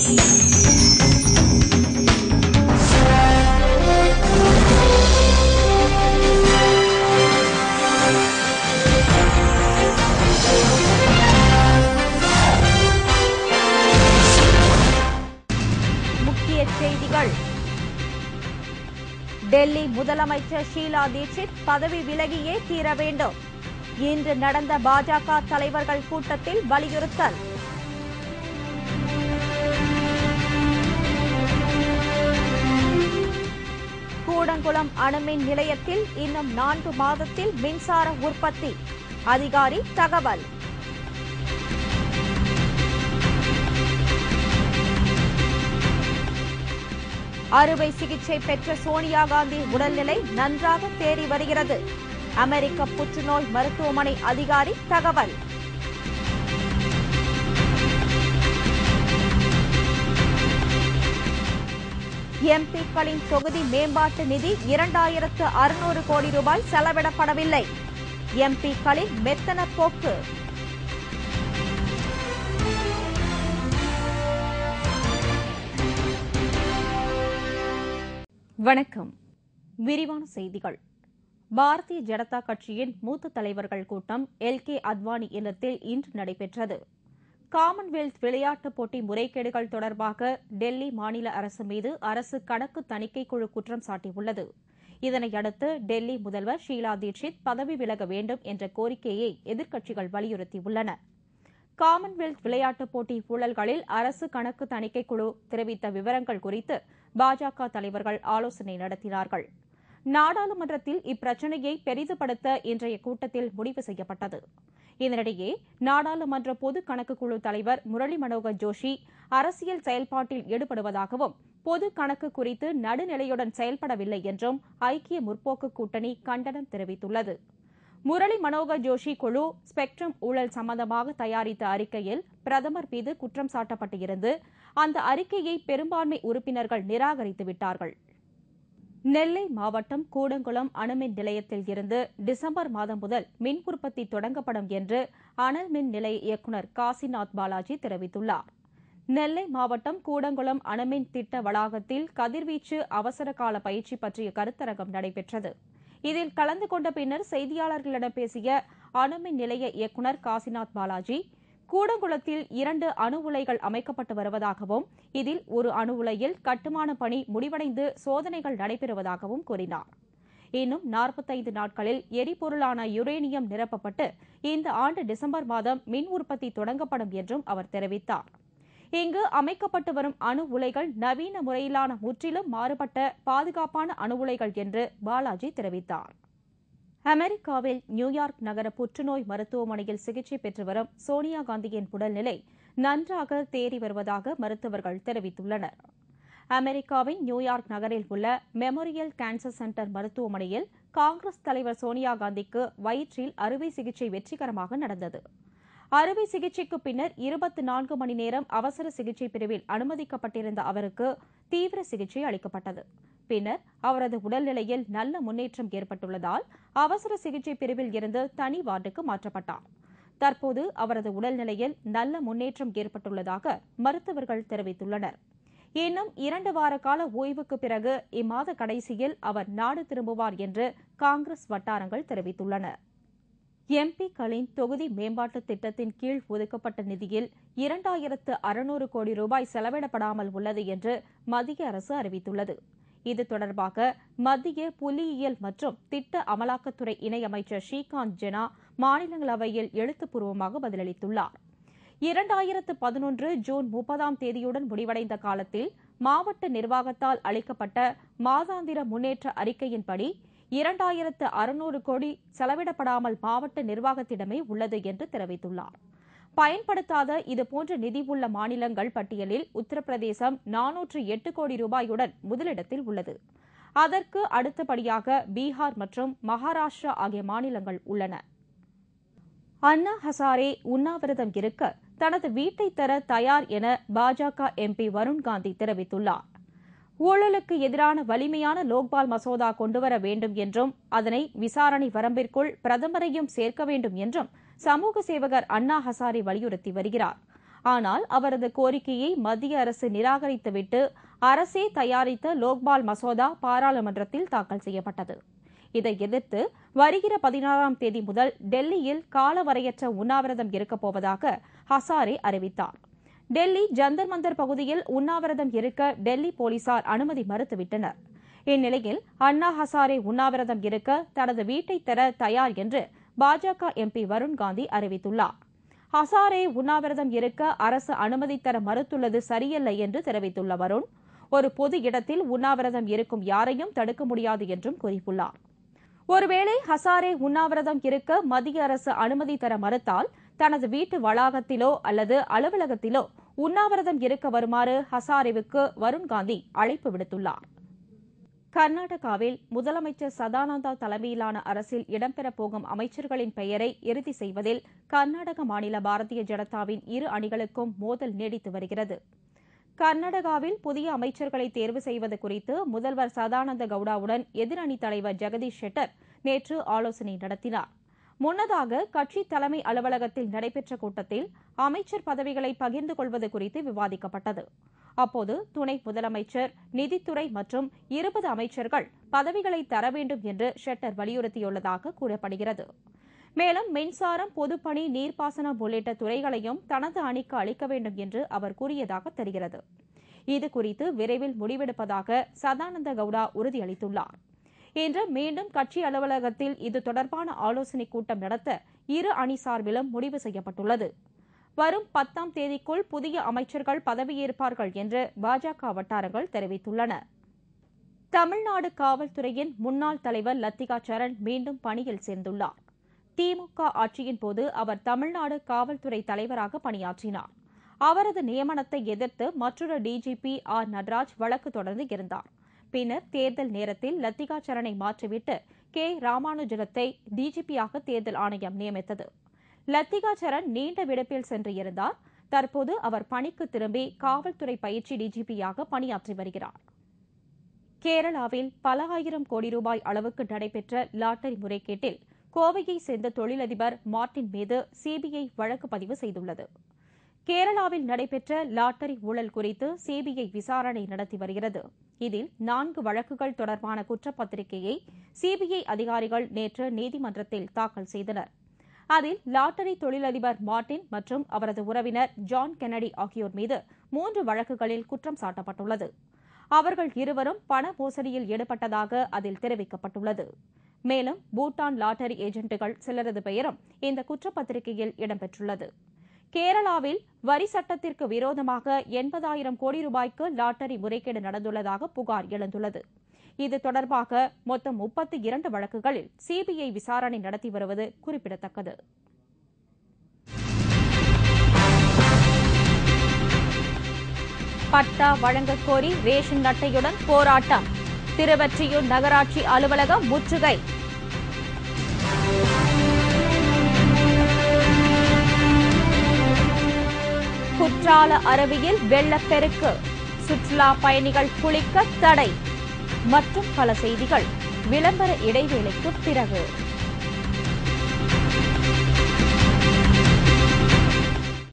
முக்கிய செய்திகள் டெல்லி முதலமைச்சர் ஷீலா தீட்சித் பதவி விலகியே தீர வேண்டும் இன்று நடந்த பாஜக தலைவர்கள் கூட்டத்தில் வலியுறுத்தல் கூடங்குளம் அணுமின் நிலையத்தில் இன்னும் நான்கு மாதத்தில் மின்சார உற்பத்தி அதிகாரி தகவல் அறுவை சிகிச்சை பெற்ற சோனியா காந்தி உடல்நிலை நன்றாக தேறி வருகிறது அமெரிக்க புற்றுநோய் மருத்துவமனை அதிகாரி தகவல் எம்பிக்களின் தொகுதி மேம்பாட்டு நிதி இரண்டாயிரத்து அறுநூறு கோடி ரூபாய் செலவிடப்படவில்லை எம்பிக்களின் மெத்தன போக்கு வணக்கம் விரிவான செய்திகள் பாரதிய ஜனதா கட்சியின் மூத்த தலைவர்கள் கூட்டம் எல் கே அத்வானி இல்லத்தில் இன்று நடைபெற்றது காமன்வெல்த் விளையாட்டுப் போட்டி முறைகேடுகள் தொடர்பாக டெல்லி மாநில அரசு மீது அரசு கணக்கு தணிக்கை குழு குற்றம் சாட்டியுள்ளது இதனையடுத்து டெல்லி முதல்வர் ஷீலா தீட்சித் பதவி விலக வேண்டும் என்ற கோரிக்கையை எதிர்க்கட்சிகள் வலியுறுத்தியுள்ளன காமன்வெல்த் விளையாட்டுப் போட்டி ஊழல்களில் அரசு கணக்கு தணிக்கை குழு தெரிவித்த விவரங்கள் குறித்து பாஜக தலைவர்கள் ஆலோசனை நடத்தினார்கள் நாடாளுமன்றத்தில் இப்பிரச்சினையை பெரிதுபடுத்த இன்றைய கூட்டத்தில் முடிவு செய்யப்பட்டது இதனிடையே நாடாளுமன்ற பொது கணக்கு குழு தலைவர் முரளி மனோகர் ஜோஷி அரசியல் செயல்பாட்டில் ஈடுபடுவதாகவும் பொது கணக்கு குறித்து நடுநிலையுடன் செயல்படவில்லை என்றும் ஐக்கிய முற்போக்கு கூட்டணி கண்டனம் தெரிவித்துள்ளது முரளி மனோகர் ஜோஷி குழு ஸ்பெக்ட்ரம் ஊழல் சம்பந்தமாக தயாரித்த அறிக்கையில் பிரதமர் மீது குற்றம் சாட்டப்பட்டு இருந்து அந்த அறிக்கையை பெரும்பான்மை உறுப்பினர்கள் நிராகரித்து விட்டார்கள் நெல்லை மாவட்டம் கூடங்குளம் அணுமின் நிலையத்தில் இருந்து டிசம்பர் மாதம் முதல் மின் உற்பத்தி தொடங்கப்படும் என்று அனல் மின் நிலைய இயக்குநர் காசிநாத் பாலாஜி தெரிவித்துள்ளார் நெல்லை மாவட்டம் கூடங்குளம் அணுமின் திட்ட வளாகத்தில் கதிர்வீச்சு அவசர கால பயிற்சி பற்றிய கருத்தரங்கம் நடைபெற்றது இதில் கலந்து கொண்ட பின்னர் செய்தியாளர்களிடம் பேசிய அணுமின் நிலைய இயக்குநர் காசிநாத் பாலாஜி கூடங்குளத்தில் இரண்டு அணு உலைகள் அமைக்கப்பட்டு வருவதாகவும் இதில் ஒரு அணு உலையில் கட்டுமான பணி முடிவடைந்து சோதனைகள் நடைபெறுவதாகவும் கூறினார் இன்னும் நாற்பத்தைந்து நாட்களில் எரிபொருளான யுரேனியம் நிரப்பப்பட்டு இந்த ஆண்டு டிசம்பர் மாதம் மின் உற்பத்தி தொடங்கப்படும் என்றும் அவர் தெரிவித்தார் இங்கு அமைக்கப்பட்டு வரும் அணு உலைகள் நவீன முறையிலான முற்றிலும் மாறுபட்ட பாதுகாப்பான அணு உலைகள் என்று பாலாஜி தெரிவித்தார் அமெரிக்காவில் நியூயார்க் நகர புற்றுநோய் மருத்துவமனையில் சிகிச்சை பெற்று வரும் சோனியா காந்தியின் உடல்நிலை நன்றாக தேறி வருவதாக மருத்துவர்கள் தெரிவித்துள்ளனர் அமெரிக்காவின் நியூயார்க் நகரில் உள்ள மெமோரியல் கேன்சர் சென்டர் மருத்துவமனையில் காங்கிரஸ் தலைவர் சோனியா காந்திக்கு வயிற்றில் அறுவை சிகிச்சை வெற்றிகரமாக நடந்தது அறுவை சிகிச்சைக்கு பின்னர் இருபத்தி நான்கு மணி நேரம் அவசர சிகிச்சை பிரிவில் அனுமதிக்கப்பட்டிருந்த அவருக்கு தீவிர சிகிச்சை அளிக்கப்பட்டது பின்னர் அவரது உடல்நிலையில் நல்ல முன்னேற்றம் ஏற்பட்டுள்ளதால் அவசர சிகிச்சை பிரிவில் இருந்து தனி வார்டுக்கு மாற்றப்பட்டார் தற்போது அவரது உடல்நிலையில் நல்ல முன்னேற்றம் ஏற்பட்டுள்ளதாக மருத்துவர்கள் தெரிவித்துள்ளனர் இன்னும் இரண்டு வார கால ஓய்வுக்கு பிறகு இம்மாத கடைசியில் அவர் நாடு திரும்புவார் என்று காங்கிரஸ் வட்டாரங்கள் தெரிவித்துள்ளன எம்பிக்களின் தொகுதி மேம்பாட்டு திட்டத்தின் கீழ் ஒதுக்கப்பட்ட நிதியில் இரண்டாயிரத்து அறுநூறு கோடி ரூபாய் செலவிடப்படாமல் உள்ளது என்று மத்திய அரசு அறிவித்துள்ளது இது தொடர்பாக மத்திய புள்ளியியல் மற்றும் திட்ட அமலாக்கத்துறை இணையமைச்சர் ஸ்ரீகாந்த் ஜெனா மாநிலங்களவையில் எழுத்துப்பூர்வமாக பதிலளித்துள்ளார் இரண்டாயிரத்து பதினொன்று ஜூன் முப்பதாம் தேதியுடன் முடிவடைந்த காலத்தில் மாவட்ட நிர்வாகத்தால் அளிக்கப்பட்ட மாதாந்திர முன்னேற்ற அறிக்கையின்படி இரண்டாயிரத்து அறுநூறு கோடி செலவிடப்படாமல் மாவட்ட நிர்வாகத்திடமே உள்ளது என்று தெரிவித்துள்ளார் பயன்படுத்தாத இதுபோன்ற நிதி உள்ள மாநிலங்கள் பட்டியலில் உத்தரப்பிரதேசம் நானூற்று எட்டு கோடி ரூபாயுடன் முதலிடத்தில் உள்ளது அதற்கு அடுத்தபடியாக பீகார் மற்றும் மகாராஷ்டிரா ஆகிய மாநிலங்கள் உள்ளன அண்ணா ஹசாரே உண்ணாவிரதம் இருக்க தனது வீட்டை தர தயார் என பாஜக எம்பி வருண் காந்தி தெரிவித்துள்ளார் ஊழலுக்கு எதிரான வலிமையான லோக்பால் மசோதா கொண்டுவர வேண்டும் என்றும் அதனை விசாரணை வரம்பிற்குள் பிரதமரையும் சேர்க்க வேண்டும் என்றும் சமூக சேவகர் அண்ணா ஹசாரே வலியுறுத்தி வருகிறார் ஆனால் அவரது கோரிக்கையை மத்திய அரசு நிராகரித்துவிட்டு அரசே தயாரித்த லோக்பால் மசோதா பாராளுமன்றத்தில் தாக்கல் செய்யப்பட்டது இதை எதிர்த்து வருகிற பதினாறாம் தேதி முதல் டெல்லியில் காலவரையற்ற உண்ணாவிரதம் இருக்கப் போவதாக ஹசாரே அறிவித்தார் டெல்லி ஜந்தர் மந்தர் பகுதியில் உண்ணாவிரதம் இருக்க டெல்லி போலீசார் அனுமதி மறுத்துவிட்டனர் இந்நிலையில் அண்ணா ஹசாரே உண்ணாவிரதம் இருக்க தனது வீட்டை தர தயார் என்று பாஜக எம்பி வருண்காந்தி அறிவித்துள்ளார் ஹசாரே உண்ணாவிரதம் இருக்க அரசு அனுமதி தர மறுத்துள்ளது சரியல்ல என்று தெரிவித்துள்ள வருண் ஒரு பொது இடத்தில் உண்ணாவிரதம் இருக்கும் யாரையும் தடுக்க முடியாது என்றும் கூறியுள்ளார் ஒருவேளை ஹசாரே உண்ணாவிரதம் இருக்க மத்திய அரசு அனுமதி தர மறுத்தால் தனது வீட்டு வளாகத்திலோ அல்லது அலுவலகத்திலோ உண்ணாவிரதம் இருக்க வருமாறு ஹசாரேவுக்கு வருண்காந்தி அழைப்பு விடுத்துள்ளார் கர்நாடகாவில் முதலமைச்சர் சதானந்தா தலைமையிலான அரசில் இடம்பெறப் போகும் அமைச்சர்களின் பெயரை இறுதி செய்வதில் கர்நாடக மாநில பாரதிய ஜனதாவின் இரு அணிகளுக்கும் மோதல் நீடித்து வருகிறது கர்நாடகாவில் புதிய அமைச்சர்களை தேர்வு செய்வது குறித்து முதல்வர் சதானந்த கவுடாவுடன் எதிரணி தலைவர் ஜெகதீஷ் ஷெட்டர் நேற்று ஆலோசனை நடத்தினார் முன்னதாக கட்சி தலைமை அலுவலகத்தில் நடைபெற்ற கூட்டத்தில் அமைச்சர் பதவிகளை பகிர்ந்து கொள்வது குறித்து விவாதிக்கப்பட்டது அப்போது துணை முதலமைச்சர் நிதித்துறை மற்றும் இருபது அமைச்சர்கள் பதவிகளை தர வேண்டும் என்று ஷெட்டர் வலியுறுத்தியுள்ளதாக கூறப்படுகிறது மேலும் மின்சாரம் பொதுப்பணி நீர்ப்பாசனம் உள்ளிட்ட துறைகளையும் தனது அணிக்கு அளிக்க வேண்டும் என்று அவர் கூறியதாக தெரிகிறது இதுகுறித்து விரைவில் முடிவெடுப்பதாக சதானந்த கவுடா உறுதியளித்துள்ளார் இன்று மீண்டும் கட்சி அலுவலகத்தில் இது தொடர்பான ஆலோசனைக் கூட்டம் நடத்த இரு அணி சார்பிலும் முடிவு செய்யப்பட்டுள்ளது வரும் பத்தாம் தேதிக்குள் புதிய அமைச்சர்கள் பதவியேற்பார்கள் என்று பாஜக வட்டாரங்கள் தெரிவித்துள்ளன தமிழ்நாடு காவல்துறையின் முன்னாள் தலைவர் லத்திகா சரண் மீண்டும் பணியில் சேர்ந்துள்ளார் திமுக ஆட்சியின் போது அவர் தமிழ்நாடு காவல்துறை தலைவராக பணியாற்றினார் அவரது நியமனத்தை எதிர்த்து மற்றொரு டிஜிபி ஆர் நடராஜ் வழக்கு தொடர்ந்து இருந்தார் பின்னர் தேர்தல் நேரத்தில் லத்திகா சரணை மாற்றிவிட்டு கே ராமானுஜலத்தை டிஜிபியாக தேர்தல் ஆணையம் நியமித்தது லத்திகா சரண் நீண்ட விடுப்பில் சென்று இருந்தார் தற்போது அவர் பணிக்கு திரும்பி காவல்துறை பயிற்சி டிஜிபியாக பணியாற்றி வருகிறார் கேரளாவில் பல ஆயிரம் கோடி ரூபாய் அளவுக்கு நடைபெற்ற லாட்டரி முறைகேட்டில் கோவையை சேர்ந்த தொழிலதிபர் மார்டின் மீது சிபிஐ வழக்கு பதிவு செய்துள்ளது கேரளாவில் நடைபெற்ற லாட்டரி ஊழல் குறித்து சிபிஐ விசாரணை நடத்தி வருகிறது இதில் நான்கு வழக்குகள் தொடர்பான குற்றப்பத்திரிகையை சிபிஐ அதிகாரிகள் நேற்று நீதிமன்றத்தில் தாக்கல் செய்தனர் அதில் லாட்டரி தொழிலதிபர் மார்டின் மற்றும் அவரது உறவினர் ஜான் கென்னடி ஆகியோர் மீது மூன்று வழக்குகளில் குற்றம் சாட்டப்பட்டுள்ளது அவர்கள் இருவரும் பண மோசடியில் ஈடுபட்டதாக அதில் தெரிவிக்கப்பட்டுள்ளது மேலும் பூட்டான் லாட்டரி ஏஜென்ட்டுகள் சிலரது பெயரும் இந்த குற்றப்பத்திரிகையில் இடம்பெற்றுள்ளது கேரளாவில் வரி சட்டத்திற்கு விரோதமாக எண்பதாயிரம் கோடி ரூபாய்க்கு லாட்டரி முறைகேடு நடந்துள்ளதாக புகார் எழுந்துள்ளது இது தொடர்பாக மொத்தம் முப்பத்தி இரண்டு வழக்குகளில் சிபிஐ விசாரணை நடத்தி வருவது குறிப்பிடத்தக்கது பட்டா வழங்கக் கோரி ரேஷன் அட்டையுடன் போராட்டம் திருவெற்றியூர் நகராட்சி அலுவலகம் முற்றுகை குற்றால அருவியில் வெள்ளப்பெருக்கு சுற்றுலா பயணிகள் குளிக்க தடை மற்றும் பல செய்திகள் விளம்பர இடைவேளைக்கு பிறகு